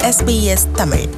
SBS Tamil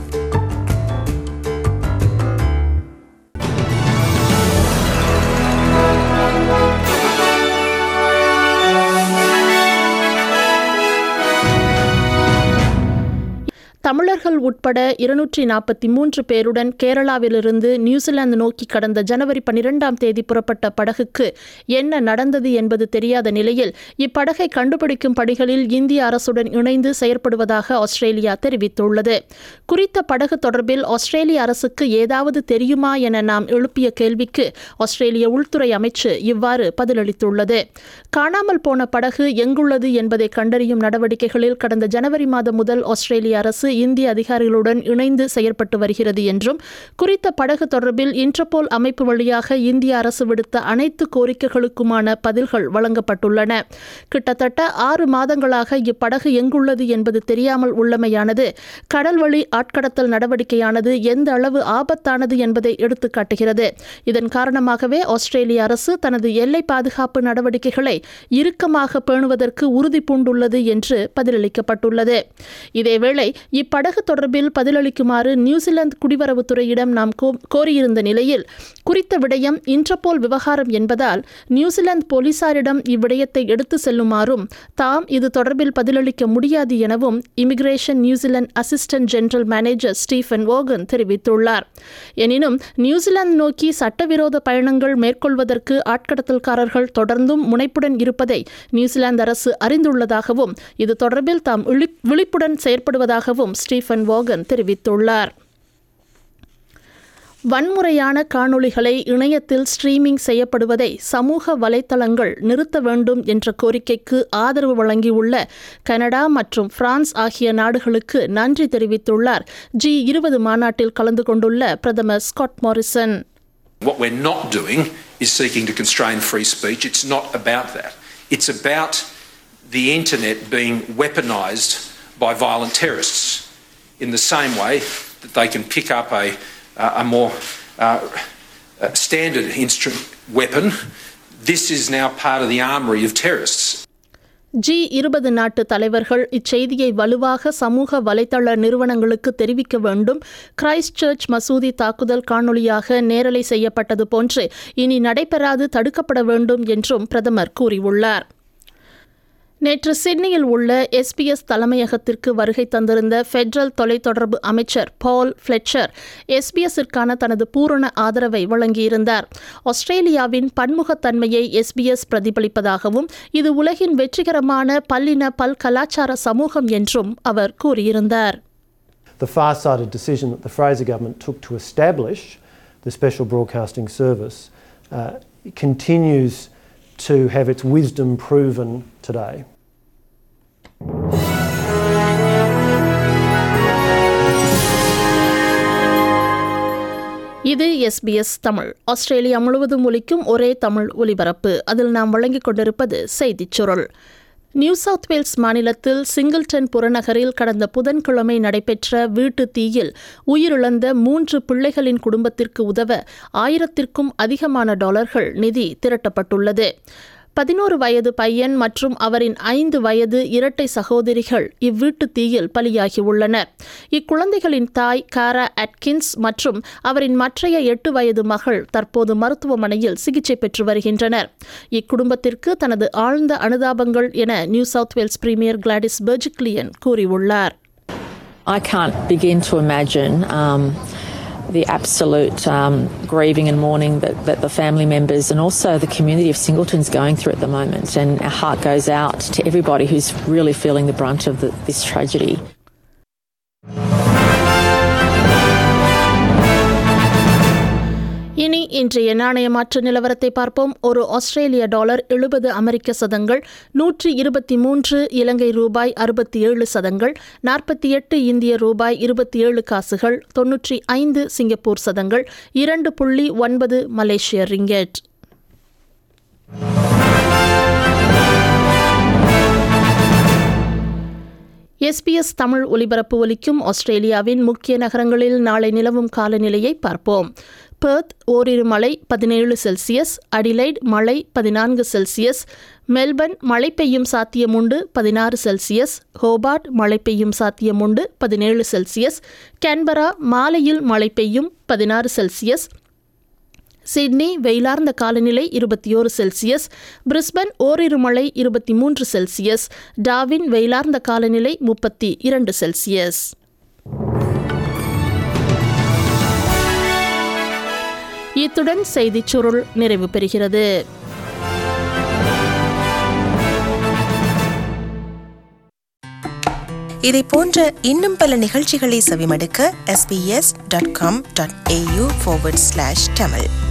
தமிழர்கள் உட்பட இருநூற்றி நாற்பத்தி மூன்று பேருடன் கேரளாவிலிருந்து நியூசிலாந்து நோக்கி கடந்த ஜனவரி பனிரெண்டாம் தேதி புறப்பட்ட படகுக்கு என்ன நடந்தது என்பது தெரியாத நிலையில் இப்படகை கண்டுபிடிக்கும் பணிகளில் இந்திய அரசுடன் இணைந்து செயற்படுவதாக ஆஸ்திரேலியா தெரிவித்துள்ளது குறித்த படகு தொடர்பில் ஆஸ்திரேலிய அரசுக்கு ஏதாவது தெரியுமா என நாம் எழுப்பிய கேள்விக்கு ஆஸ்திரேலிய உள்துறை அமைச்சு இவ்வாறு பதிலளித்துள்ளது காணாமல் போன படகு எங்குள்ளது என்பதை கண்டறியும் நடவடிக்கைகளில் கடந்த ஜனவரி மாதம் முதல் ஆஸ்திரேலிய அரசு இந்திய அதிகாரிகளுடன் இணைந்து செயற்பட்டு வருகிறது என்றும் குறித்த படகு தொடர்பில் இன்டர்போல் அமைப்பு வழியாக இந்திய அரசு விடுத்த அனைத்து கோரிக்கைகளுக்குமான பதில்கள் வழங்கப்பட்டுள்ளன கிட்டத்தட்ட ஆறு மாதங்களாக இப்படகு எங்குள்ளது என்பது தெரியாமல் உள்ளமையானது கடல்வழி ஆட்கடத்தல் நடவடிக்கையானது எந்த அளவு ஆபத்தானது என்பதை எடுத்துக்காட்டுகிறது இதன் காரணமாகவே ஆஸ்திரேலிய அரசு தனது எல்லை பாதுகாப்பு நடவடிக்கைகளை இறுக்கமாக பேணுவதற்கு உறுதி பூண்டுள்ளது என்று பதிலளிக்கப்பட்டுள்ளது இதேவேளை இப்படகு தொடர்பில் பதிலளிக்குமாறு நியூசிலாந்து குடிவரவுத்துறையிடம் நாம் கோ- கோரியிருந்த நிலையில் குறித்த விடயம் இன்டர்போல் விவகாரம் என்பதால் நியூசிலாந்து போலீசாரிடம் இவ்விடயத்தை எடுத்து செல்லுமாறும் தாம் இது தொடர்பில் பதிலளிக்க முடியாது எனவும் immigration New Zealand assistant general manager Stephen Ogan தெரிவித்துள்ளார் எனினும் நியூசிலாந்து நோக்கி சட்டவிரோத பயணங்கள் மேற்கொள்வதற்கு ஆட்கடத்தல்காரர்கள் தொடர்ந்தும் முனைப்புடன் இருப்பதை நியூசிலாந்து அரசு அறிந்துள்ளதாகவும் இது தொடர்பில் தாம் விழி- விழிப்புடன் செயற்படுவதாகவும் ஸ்டீஃபன் வோகன் தெரிவித்துள்ளார் வன்முறையான காணொளிகளை இணையத்தில் ஸ்ட்ரீமிங் செய்யப்படுவதை சமூக வலைத்தளங்கள் நிறுத்த வேண்டும் என்ற கோரிக்கைக்கு ஆதரவு வழங்கியுள்ள கனடா மற்றும் பிரான்ஸ் ஆகிய நாடுகளுக்கு நன்றி தெரிவித்துள்ளார் ஜி இருபது மாநாட்டில் கலந்து கொண்டுள்ள பிரதமர் Scott Morrison What we're not doing is seeking to constrain free speech. It's not about that. It's about the internet being weaponised by violent terrorists in the same way that they can pick up a, a more uh, uh, standard instrument weapon. This is now part of the armoury of terrorists. G இருபது நாட்டு தலைவர்கள் இச்செய்தியை வலுவாக சமூக வலைதள நிறுவனங்களுக்கு தெரிவிக்க வேண்டும் Christ search மசூதி தாக்குதல் காணொளியாக நேரலை செய்யப்பட்டது போன்று இனி நடைபெறாது தடுக்கப்பட வேண்டும் என்றும் பிரதமர் கூறியுள்ளார் நேற்று சிட்னியில் உள்ள எஸ்பிஎஸ் தலைமையகத்திற்கு வருகை தந்திருந்த ஃபெடரல் தொலைத்தொடர்பு அமைச்சர் பால் ஃப்ளெச்சர் எஸ்பிஎஸ்ஸிற்கான தனது பூரண ஆதரவை வழங்கியிருந்தார் ஆஸ்திரேலியாவின் பன்முகத்தன்மையை எஸ்பிஎஸ் பிரதிபலிப்பதாகவும் இது உலகின் வெற்றிகரமான பல்லின பல்கலாச்சார சமூகம் என்றும் அவர் கூறியிருந்தார் the far-sighted decision that the Fraser government took to establish the Special Broadcasting Service uh, continues to have its wisdom proven today. இது எஸ்பிஎஸ் தமிழ் ஆஸ்திரேலியா முழுவதும் ஒலிக்கும் ஒரே தமிழ் ஒலிபரப்பு அதில் நாம் வழங்கிக் கொண்டிருப்பது செய்திச் சுருள் நியூ சவுத் வேல்ஸ் மாநிலத்தில் சிங்கிள்டன் புறநகரில் கடந்த புதன்கிழமை நடைபெற்ற வீட்டு தீயில் உயிரிழந்த மூன்று பிள்ளைகளின் குடும்பத்திற்கு உதவ ஆயிரத்திற்கும் அதிகமான டாலர்கள் நிதி திரட்டப்பட்டுள்ளது பதினோரு வயது பையன் மற்றும் அவரின் ஐந்து வயது இரட்டை சகோதரிகள் இவ்வீட்டு தீயில் பலியாகியுள்ளனர் இக்குழந்தைகளின் தாய் காரா அட்கின்ஸ் மற்றும் அவரின் மற்றைய எட்டு வயது மகள் தற்போது மருத்துவமனையில் சிகிச்சை பெற்று வருகின்றனர் இக்குடும்பத்திற்கு தனது ஆழ்ந்த அனுதாபங்கள் என New South Wales premier Gladys Berejiklian கூறியுள்ளார் I can't begin to imagine um, the absolute um, grieving and mourning that, that the family members and also the community of Singleton's going through at the moment. And our heart goes out to everybody who's really feeling the brunt of the, this tragedy. இனி இன்றைய நாணய மாற்று நிலவரத்தை பார்ப்போம் ஒரு ஆஸ்திரேலிய dollar எழுபது அமெரிக்க சதங்கள் நூற்றி இருபத்தி மூன்று இலங்கை ரூபாய் அறுபத்தி ஏழு சதங்கள் நாற்பத்தி எட்டு இந்திய ரூபாய் இருபத்தி ஏழு காசுகள் தொன்னூற்றி ஐந்து சிங்கப்பூர் சதங்கள் இரண்டு புள்ளி ஒன்பது மலேசிய ரிங்கெட் எஸ்பிஎஸ் தமிழ் ஒலிபரப்பு ஒலிக்கும் ஆஸ்திரேலியாவின் முக்கிய நகரங்களில் நாளை நிலவும் காலநிலையை பார்ப்போம் பெர்த் ஓரிரு மழை பதினேழு செல்சியஸ் அடிலைட் மழை பதினான்கு செல்சியஸ் மெல்பர்ன் மழை பெய்யும் சாத்தியமுண்டு பதினாறு செல்சியஸ் ஹோபார்ட் மழை பெய்யும் சாத்தியமுண்டு பதினேழு செல்சியஸ் கேன்பரா மாலையில் மழை பெய்யும் பதினாறு செல்சியஸ் சிட்னி வெயிலார்ந்த காலநிலை இருபத்தி ஓரு செல்சியஸ் பிரிஸ்பன் ஓரிரு மழை இருபத்தி மூன்று செல்சியஸ் டாவின் வெயிலார்ந்த காலநிலை முப்பத்தி இரண்டு செல்சியஸ் இத்துடன் செய்திச் சுருள் நிறைவு பெறுகிறது இதை போன்ற இன்னும் பல நிகழ்ச்சிகளை செவிமடுக்க sbs.com.au forward slash tamil